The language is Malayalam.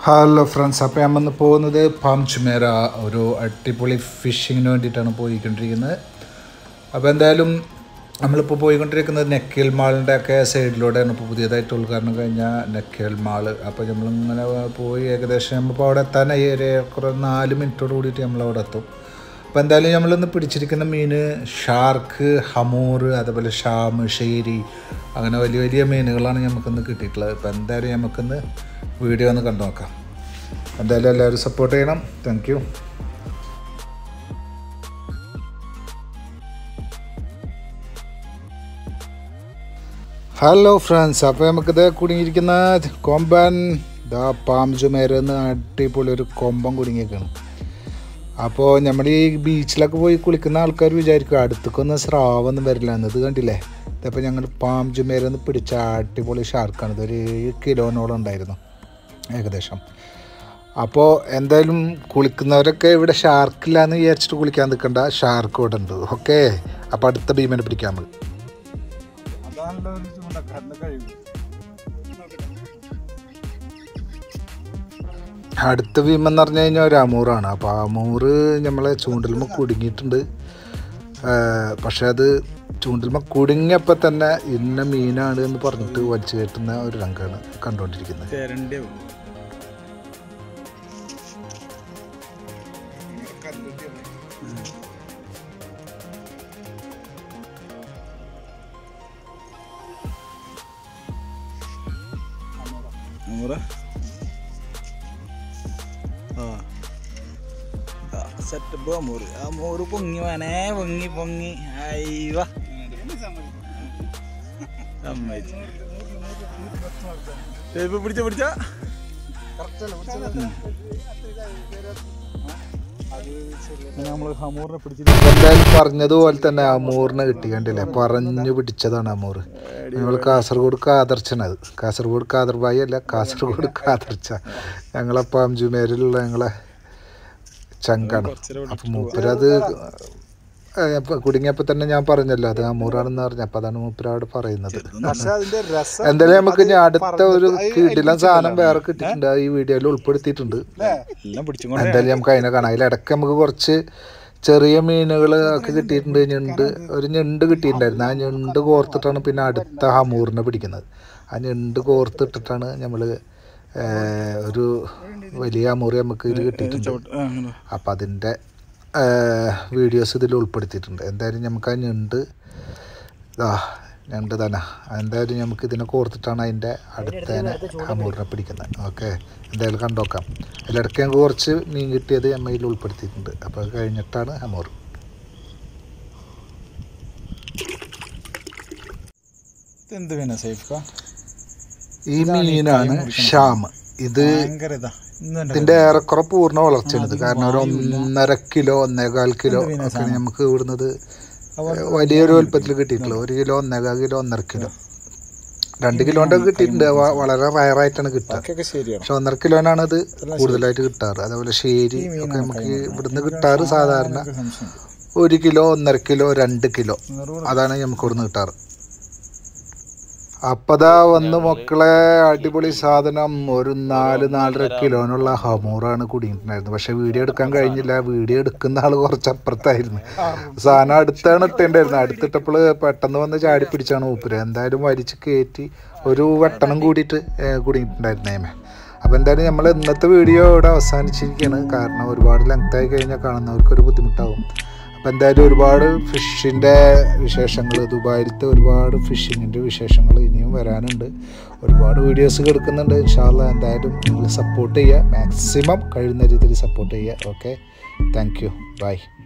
ഹലോ ഫ്രണ്ട്സ് അപ്പോൾ ഞാൻ വന്ന് പോകുന്നത് പാംചുമേര ഒരു അടിപൊളി ഫിഷിങ്ങിന് വേണ്ടിയിട്ടാണ് പോയിക്കൊണ്ടിരിക്കുന്നത് അപ്പോൾ എന്തായാലും നമ്മളിപ്പോൾ പോയിക്കൊണ്ടിരിക്കുന്നത് നെക്കേൽ മാളിൻ്റെ ഒക്കെ സൈഡിലൂടെയാണ് ഇപ്പോൾ പുതിയതായിട്ട് ഉദ്ഘാടനം കഴിഞ്ഞ നെക്കേൽ മാള് അപ്പോൾ നമ്മളിങ്ങനെ പോയി ഏകദേശം നമ്മളിപ്പോൾ അവിടെ എത്താനായി ഒരു കുറേ നാല് മിനിറ്റോട് കൂടിയിട്ട് നമ്മൾ അവിടെ എത്തും അപ്പോൾ എന്തായാലും നമ്മളിന്ന് പിടിച്ചിരിക്കുന്ന മീൻ ഷാർക്ക് ഹമൂർ അതുപോലെ ഷാമ് ഷേരി അങ്ങനെ വലിയ വലിയ മീനുകളാണ് നമുക്കിന്ന് കിട്ടിയിട്ടുള്ളത് അപ്പോൾ എന്തായാലും നമുക്കിന്ന് വീഡിയോ ഒന്ന് കണ്ടു നോക്കാം എന്തായാലും എല്ലാവരും സപ്പോർട്ട് ചെയ്യണം താങ്ക് യു ഹലോ ഫ്രണ്ട്സ് അപ്പോൾ നമുക്കിത് കുടുങ്ങിയിരിക്കുന്ന കൊമ്പൻ ദാ പാംജുമേരെന്ന് അടിപൊളി ഒരു കൊമ്പൻ കുടുങ്ങിയേക്കാണ് അപ്പോൾ നമ്മൾ ഈ ബീച്ചിലൊക്കെ പോയി കുളിക്കുന്ന ആൾക്കാർ വിചാരിക്കും അടുത്തേക്കൊന്നും സ്രാവൊന്നും വരില്ല എന്നത് കണ്ടില്ലേ ഇതിപ്പോൾ ഞങ്ങൾ പാംജുമേരെന്ന് പിടിച്ച അടിപൊളി ഷാർക്കാണ് ഇതൊരു ഏഴ് കിലോനോളം ഉണ്ടായിരുന്നു ഏകദേശം അപ്പോൾ എന്തായാലും കുളിക്കുന്നവരൊക്കെ ഇവിടെ ഷാർക്കില്ല എന്ന് വിചാരിച്ചിട്ട് കുളിക്കാൻ നിൽക്കണ്ട ഷാർക്ക് ഇവിടെ ഉണ്ട് ഓക്കെ അപ്പോൾ അടുത്ത ഭീമനെ പിടിക്കാൻ നമുക്ക് അടുത്ത ഭീമൻ എന്ന് പറഞ്ഞു കഴിഞ്ഞാൽ ഒരു അമൂറാണ് അപ്പോൾ അമൂറ് നമ്മളെ ചൂണ്ടൽമ കുടുങ്ങിയിട്ടുണ്ട് പക്ഷെ അത് ചൂണ്ടൽമ കുടുങ്ങിയപ്പോൾ തന്നെ ഇന്ന മീനാണ് എന്ന് പറഞ്ഞിട്ട് വലിച്ചു കയറ്റുന്ന ഒരു രംഗമാണ് കണ്ടുകൊണ്ടിരിക്കുന്നത് അമൂറ ആ സെറ്റപ്പ് അമൂറ് അമൂറ് പൊങ്ങി വേണേ പൊങ്ങി പൊങ്ങി അയ്യവ സമ്മതിച്ചു ഇപ്പൊ പിടിച്ച പിടിച്ച നമ്മള് ഹമൂറിനെ പിടിച്ചിട്ട് എന്തായാലും പറഞ്ഞതുപോലെ തന്നെ അമൂറിനെ കിട്ടി കണ്ടില്ലേ പറഞ്ഞു പിടിച്ചതാണ് അമൂർ ഞങ്ങൾ കാസർഗോഡ് കാതർച്ചയാണ് അത് കാസർഗോഡ് കാതർബായി അല്ല കാസർഗോഡ് കാതർച്ച ഞങ്ങളെ പാംജുമേരിലുള്ള ഞങ്ങളെ ചങ്കാണ് അപ്പം മൂപ്പരത് കുടുങ്ങിയപ്പോൾ തന്നെ ഞാൻ പറഞ്ഞല്ലോ അത് അമൂറാണെന്ന് പറഞ്ഞു അപ്പം അതാണ് മൂപ്പരവിടെ പറയുന്നത് പക്ഷെ അതിന്റെ രസം എന്തായാലും നമുക്ക് ഇനി അടുത്ത ഒരു കിടിലൻ സാധനം വേറെ കിട്ടിയിട്ടുണ്ട് അത് ഈ വീഡിയോയിൽ ഉൾപ്പെടുത്തിയിട്ടുണ്ട് എല്ലാം പിടിച്ചുകൊണ്ട് എന്തായാലും നമുക്ക് അതിനെ കാണാം അതിലിടയ്ക്ക് നമുക്ക് കുറച്ച് ചെറിയ മീനുകൾ ഒക്കെ കിട്ടിയിട്ടുണ്ട് ഞണ്ട് ഒരു ഞണ്ട് കിട്ടിയിട്ടുണ്ടായിരുന്നു ആ ഞണ്ട് കോർത്തിട്ടാണ് പിന്നെ അടുത്ത ഹമൂറിനെ പിടിക്കുന്നത് ആ ഞണ്ട് കോർത്തിട്ടിട്ടാണ് നമ്മൾ ഒരു വലിയ ഹമൂറി നമുക്ക് ഇത് കിട്ടിയിട്ടുണ്ട് അപ്പം അതിൻ്റെ വീഡിയോസ് ഇതിൽ ഉൾപ്പെടുത്തിയിട്ടുണ്ട് എന്തായാലും നമുക്ക് ആ ഞണ്ട് ആ ഞണ്ട് തന്നെ എന്തായാലും നമുക്ക് ഇതിനെ കോർത്തിട്ടാണ് അതിൻ്റെ അടുത്തതിനെ ഹമൂറിനെ പിടിക്കുന്നത് ഓക്കെ എന്തായാലും കണ്ടോക്കാം അതിലിടയ്ക്ക് ഞങ്ങൾക്ക് കുറച്ച് മീൻ കിട്ടിയത് നമ്മൾ ഇതിൽ ഉൾപ്പെടുത്തിയിട്ടുണ്ട് അപ്പോൾ അത് കഴിഞ്ഞിട്ടാണ് ഹമൂർ എന്ത് പിന്നെ സേഫ് ഈ മീനാണ് ഷാം ഇത് ഭയങ്കര ഇതാ ഇന്ന് ഇതിന്റെ ഏറെക്കുറെ പൂർണ്ണ വളർച്ചയാണ് ഇത് കാരണം ഒരു ഒന്നര കിലോ ഒന്നേകാൽ കിലോ ഒക്കെ നമുക്ക് ഇവിടുന്നത് വലിയൊരു വലുപ്പത്തിൽ കിട്ടിയിട്ടുള്ളത് ഒരു കിലോ ഒന്നേകാൽ കിലോ ഒന്നര കിലോ രണ്ട് കിലോൻ്റെ കിട്ടിയിട്ടുണ്ട് വ- വളരെ റയറായിട്ടാണ് കിട്ടുക ഒക്കെ ശരിയാണ് പക്ഷെ ഒന്നര കിലോനാണ് ഇത് കൂടുതലായിട്ട് കിട്ടാറ് അതേപോലെ ശേരി ഒക്കെ നമുക്ക് ഇവിടുന്ന് കിട്ടാറ് സാധാരണ സംശയം ഒരു കിലോ ഒന്നര കിലോ രണ്ട് കിലോ അതാണ് നമുക്ക് ഇവിടുന്ന് കിട്ടാറ് അപ്പതാ വന്ന് മക്കളെ അടിപൊളി സാധനം ഒരു നാല് നാലര കിലോനുള്ള ഹമൂറാണ് കുടുങ്ങിയിട്ടുണ്ടായിരുന്നത് പക്ഷെ വീഡിയോ എടുക്കാൻ കഴിഞ്ഞില്ല വീഡിയോ എടുക്കുന്ന ആൾ കുറച്ച് അപ്പുറത്തായിരുന്നു സാധനം അടുത്താണ് ഇട്ടേണ്ടായിരുന്നത് അടുത്തിട്ടപ്പോൾ പെട്ടെന്ന് വന്ന് ചാടി പിടിച്ചാണ് മൂപ്പര് എന്തായാലും വലിച്ച് കയറ്റി ഒരു വെട്ടണം കൂടിയിട്ട് ഏ, കുടുങ്ങിയിട്ടുണ്ടായിരുന്നേമേ അപ്പോൾ എന്തായാലും നമ്മൾ ഇന്നത്തെ വീഡിയോ ഇവിടെ അവസാനിച്ചിരിക്കുകയാണ് കാരണം ഒരുപാട് ലെങ്ത് ആയി കഴിഞ്ഞാൽ കാണുന്നവർക്കൊരു ബുദ്ധിമുട്ടാവും അപ്പോൾ എന്തായാലും ഒരുപാട് ഫിഷിൻ്റെ വിശേഷങ്ങൾ ദുബായിലത്തെ ഒരുപാട് ഫിഷിങ്ങിൻ്റെ വിശേഷങ്ങൾ ഇനിയും വരാനുണ്ട് ഒരുപാട് വീഡിയോസ് എടുക്കുന്നുണ്ട് ഇൻഷാല്ല എന്തായാലും നിങ്ങൾ സപ്പോർട്ട് ചെയ്യുക മാക്സിമം കഴിയുന്ന രീതിയിൽ സപ്പോർട്ട് ചെയ്യുക ഓക്കെ താങ്ക് യു ബൈ